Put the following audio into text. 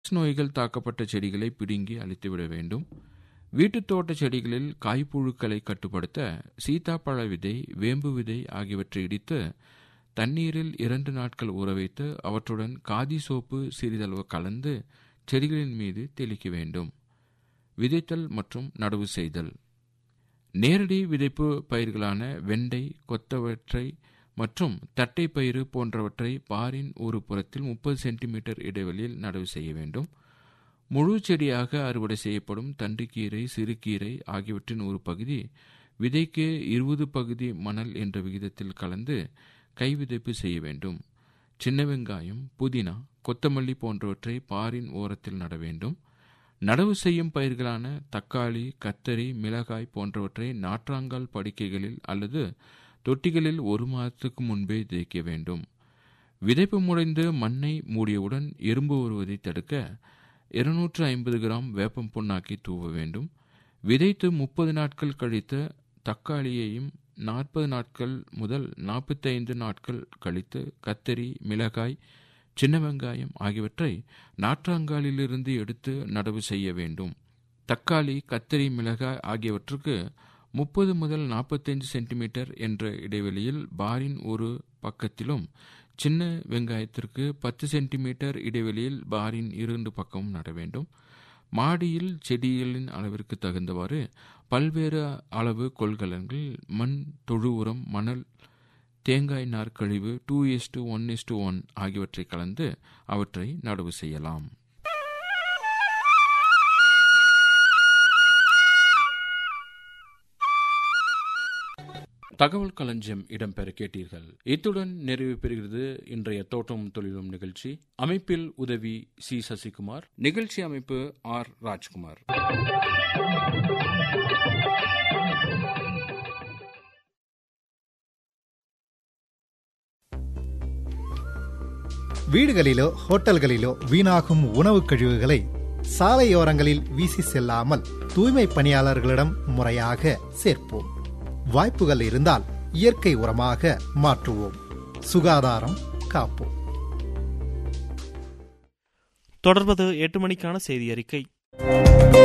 நோய்கள் தாக்கப்பட்ட செடிகளை பிடுங்கி அழித்துவிட வேண்டும் வீட்டுத் தோட்ட செடிகளில் காய்ப்புழுக்களை கட்டுப்படுத்த சீத்தாப்பழ விதை வேம்பு விதை ஆகியவற்றை இடித்து தண்ணீரில் இரண்டு நாட்கள் ஊற வைத்து அவற்றுடன் காதி சோப்பு சிறிதளவு கலந்து செடிகளின் மீது தெளிக்க வேண்டும் விதைத்தல் மற்றும் நடவு செய்தல் நேரடி விதைப்பு பயிர்களான வெண்டை கொத்தவற்றை மற்றும் தட்டை பயிறு போன்றவற்றை பாரின் ஒரு புறத்தில் முப்பது சென்டிமீட்டர் இடைவெளியில் நடவு செய்ய வேண்டும் முழு செடியாக அறுவடை செய்யப்படும் தண்டுக்கீரை சிறுகீரை ஆகியவற்றின் ஒரு பகுதி விதைக்கு இருபது பகுதி மணல் என்ற விகிதத்தில் கலந்து கைவிதைப்பு செய்ய வேண்டும் சின்ன வெங்காயம் புதினா கொத்தமல்லி போன்றவற்றை பாரின் ஓரத்தில் நட வேண்டும் நடவு செய்யும் பயிர்களான தக்காளி கத்தரி மிளகாய் போன்றவற்றை நாற்றாங்கால் படுக்கைகளில் அல்லது தொட்டிகளில் ஒரு மாதத்துக்கு முன்பே தேய்க்க வேண்டும் விதைப்பு முடைந்து மண்ணை மூடியவுடன் எறும்பு வருவதை தடுக்க இருநூற்று ஐம்பது கிராம் வேப்பம் புண்ணாக்கி தூவ வேண்டும் விதைத்து முப்பது நாட்கள் கழித்து தக்காளியையும் நாற்பது நாட்கள் முதல் நாற்பத்தைந்து நாட்கள் கழித்து கத்தரி மிளகாய் சின்ன வெங்காயம் ஆகியவற்றை நாற்றாங்காலிலிருந்து எடுத்து நடவு செய்ய வேண்டும் தக்காளி கத்தரி மிளகாய் ஆகியவற்றுக்கு முப்பது முதல் நாற்பத்தைந்து சென்டிமீட்டர் என்ற இடைவெளியில் பாரின் ஒரு பக்கத்திலும் சின்ன வெங்காயத்திற்கு பத்து சென்டிமீட்டர் இடைவெளியில் பாரின் இரண்டு பக்கமும் நட வேண்டும் மாடியில் செடிகளின் அளவிற்கு தகுந்தவாறு பல்வேறு அளவு கொள்கலன்கள் மண் தொழு உரம் மணல் தேங்காய் நார் கழிவு two S two one S two one ஆகியவற்றை கலந்து அவற்றை நடவு செய்யலாம் தகவல் களஞ்சியம் இடம்பெற கேட்டீர்கள் இத்துடன் நிறைவு பெறுகிறது இன்றைய தோட்டம் தொழிலும் நிகழ்ச்சி அமைப்பில் உதவி சி சசிகுமார் நிகழ்ச்சி அமைப்பு ஆர் ராஜ்குமார் வீடுகளிலோ ஹோட்டல்களிலோ வீணாகும் உணவுக் கழிவுகளை சாலையோரங்களில் வீசி செல்லாமல் தூய்மை பணியாளர்களிடம் முறையாக சேர்ப்போம் வாய்ப்புகள் இருந்தால் இயற்கை உரமாக மாற்றுவோம் சுகாதாரம் காப்போம் தொடர்வது எட்டு மணிக்கான செய்தி அறிக்கை